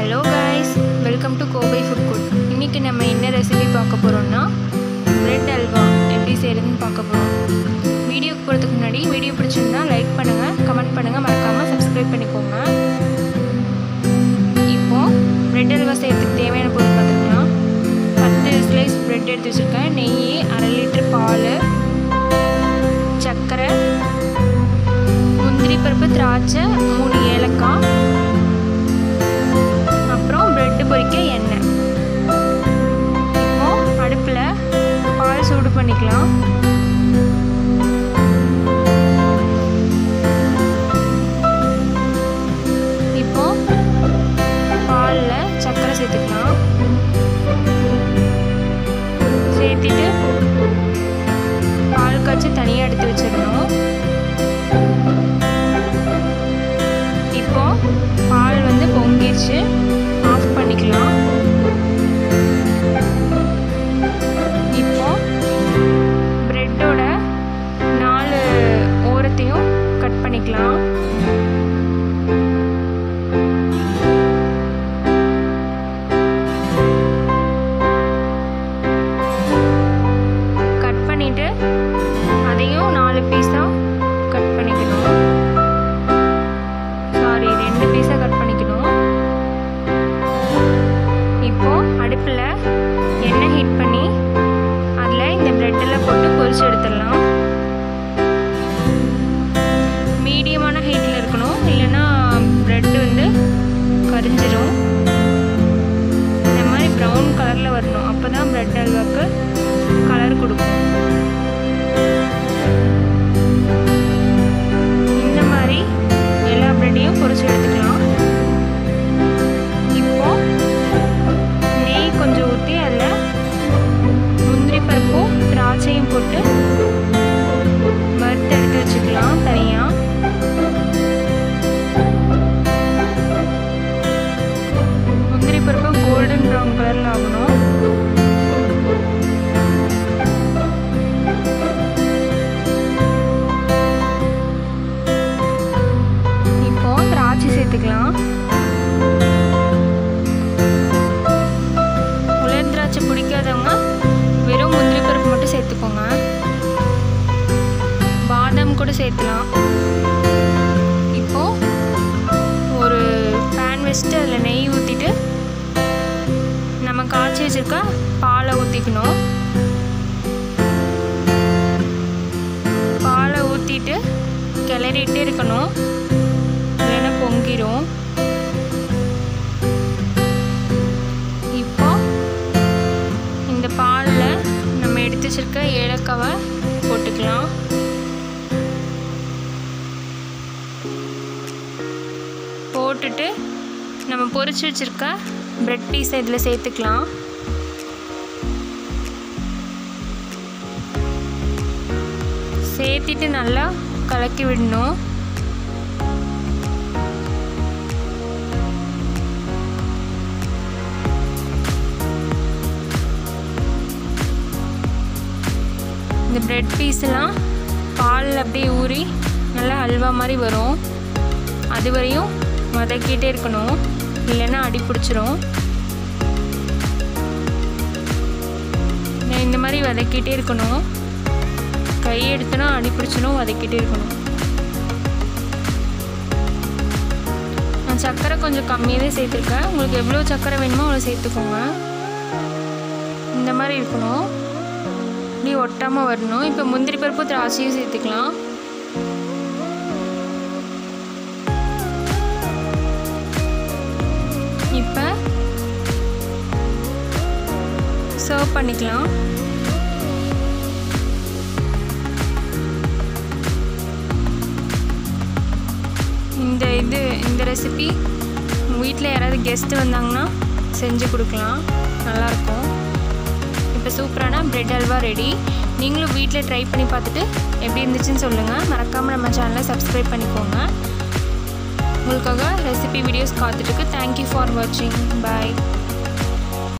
hello guys welcome to Kovai food court இன்றைக்கி நம்ம என்ன ரெசிபி பார்க்க போகிறோம்னா பிரெட் அல்வா எப்படி செய்கிறதுன்னு பார்க்க போகிறோம் வீடியோக்கு போகிறதுக்கு முன்னாடி வீடியோ பிடிச்சிருந்தா லைக் பண்ணுங்கள் கமெண்ட் பண்ணுங்கள் மறக்காமல் சப்ஸ்கிரைப் பண்ணிக்கோங்க இப்போது பிரெட் அல்வா செய்கிறதுக்கு தேவையான பொருள் பார்த்துக்கலாம் பத்து ஸ்லைஸ் பிரெட் எடுத்து வச்சுருக்கேன் நெய் அரை லிட்டர் பால் சர்க்கரை முந்திரி பருப்பு திராட்சை மூணு ஏலக்காய் அப்புறம் ப்ரெட்டு பொரிக்க எண்ணெய் இப்போ அடுப்பில் பால் சூடு பண்ணிக்கலாம் இப்போ பாலில் சர்க்கரை சேர்த்துக்கலாம் சேர்த்துட்டு பால் காய்ச்சி தனியாக எடுத்து வச்சிடணும் இப்போ பால் வந்து பொங்கிடுச்சு ஆஃப் பண்ணிக்கலாம் இப்போ ப்ரெட்டோட நாலு ஓரத்தையும் கட் பண்ணிக்கலாம் கட் பண்ணிட்டு அதையும் நாலு பீஸாக கட் பண்ணிக்கணும் சாரி ரெண்டு பீஸாக கட் பண்ணிக்கணும் இப்போ அடுப்பில் எண்ணெய் ஹீட் பண்ணி அதில் இந்த ப்ரெட்டெல்லாம் போட்டு பொரிச்சு எடுத்துடலாம் மீடியமான ஹீட்டில் இருக்கணும் இல்லைன்னா ப்ரெட் வந்து கரிஞ்சிரும் இந்த மாதிரி ப்ரௌன் கலரில் வரணும் அப்போ தான் ப்ரெட் அல்வாக்கு கலர் கொடுக்கும் இந்த மாதிரி எல்லா ப்ரெட்டையும் பொரிச்சு எடுத்துக்கலாம் இப்போ நெய் கொஞ்சம் ஊற்றி அதில் முந்திரி பருப்பும் திராட்சையும் போட்டு வறுத்து எடுத்து வச்சுக்கலாம் தனியாக முந்திரி பருப்பு கோல்டன் ப்ரௌன் கலரில் ஆகணும் இப்போ திராட்சை சேர்த்துக்கலாம் உலர் திராட்சை பிடிக்காதவங்க வெறும் முந்திரி பருப்பு மட்டும் சேர்த்துக்கோங்க பாதாம் கூட சேர்த்துலாம் இப்போ ஒரு பேன் வச்சுட்டு அதில் நெய் ஊற்றிட்டு நம்ம காய்ச்சி வச்சுருக்க பாலை ஊற்றிக்கணும் பாலை ஊற்றிட்டு கிளறிட்டே இருக்கணும் இல்லைன்னா பொங்கிடும் இப்போ இந்த பாலில் நம்ம எடுத்து வச்சிருக்க ஏலக்காவை போட்டுக்கலாம் போட்டுட்டு நம்ம பொரிச்சு வச்சிருக்க ப்ரெட் பீஸை இதில் சேர்த்துக்கலாம் சேர்த்திட்டு நல்லா கலக்கி விடணும் இந்த ப்ரெட் பீஸ்லாம் பாலில் அப்படியே ஊறி நல்லா அல்வா மாதிரி வரும் அது வரையும் வதக்கிட்டே இருக்கணும் இல்லைன்னா அடி பிடிச்சிரும் இந்த மாதிரி வதக்கிட்டே இருக்கணும் கை எடுத்தனா அடி பிடிச்சணும் வதக்கிட்டே இருக்கணும் நான் சர்க்கரை கொஞ்சம் கம்மியாகவே சேர்த்துருக்கேன் உங்களுக்கு எவ்வளோ சர்க்கரை வேணுமோ அவ்வளோ சேர்த்துக்கோங்க இந்த மாதிரி இருக்கணும் இப்படி ஒட்டாமல் வரணும் இப்போ முந்திரி பருப்பு திராட்சையும் சேர்த்துக்கலாம் இப்போ சர்வ் பண்ணிக்கலாம் இந்த இது இந்த ரெசிபி வீட்டில் யாராவது கெஸ்ட்டு வந்தாங்கன்னா செஞ்சு கொடுக்கலாம் நல்லாயிருக்கும் இப்போ சூப்பரான ப்ரெட் அல்வா ரெடி நீங்களும் வீட்டில் ட்ரை பண்ணி பார்த்துட்டு எப்படி இருந்துச்சுன்னு சொல்லுங்கள் மறக்காமல் நம்ம சேனலை சப்ஸ்கிரைப் பண்ணிக்கோங்க உங்களுக்காக ரெசிபி வீடியோஸ் காத்துட்ருக்கு தேங்க்யூ ஃபார் வாட்சிங் பாய்